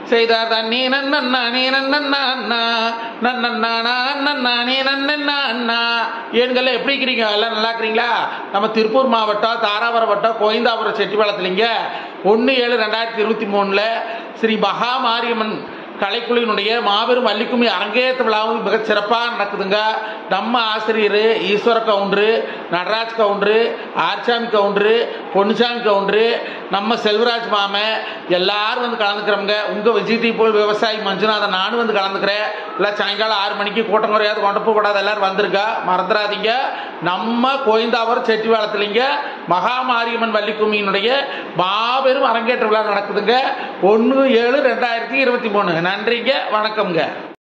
செய்தார் தான் நீ நன்னா நீ நன்னா நன்னா நன்னா நீ நன்னா அண்ணா ஏன்கள்ல எப்படி இருக்கிறீங்க எல்லாம் நல்லா இருக்கிறீங்களா நம்ம திருப்பூர் மாவட்டம் தாராபுரம் வட்டம் கோயந்தாபுரம் செட்டிப்பாளத்துலிங்க ஒன்று ஏழு ரெண்டாயிரத்தி இருபத்தி மூணில் ஸ்ரீ மகா மாரியம்மன் கலைக்குழுவினுடைய மாபெரும் வள்ளிக்கும்மி அரங்கேற்ற விழாவும் மிக சிறப்பாக நடக்குதுங்க நம்ம ஆசிரியர் ஈஸ்வர கவுண்டரு நடராஜ் கவுண்டரு ஆர்சாமி கவுண்டரு பொன்னுசாமி கவுண்டரு நம்ம செல்வராஜ் மாமன் எல்லாரும் வந்து கலந்துக்கிறோங்க உங்கள் விஜய் டி போல் விவசாயி மஞ்சுநாதன் நானும் வந்து கலந்துக்கிறேன் இல்லை சாயங்காலம் ஆறு மணிக்கு கூட்டம் குறையாது கொண்டு போகக்கூடாது எல்லாரும் வந்திருக்கா மறந்துடாதீங்க நம்ம கோயந்தாவரம் செட்டிவாளத்துலிங்க மகாமாரியம்மன் வள்ளிக்கும்மியினுடைய மாபெரும் அரங்கேற்ற விழா நடக்குதுங்க ஒன்று ஏழு ரெண்டாயிரத்தி இருபத்தி மூணு நன்றிங்க வணக்கம்ங்க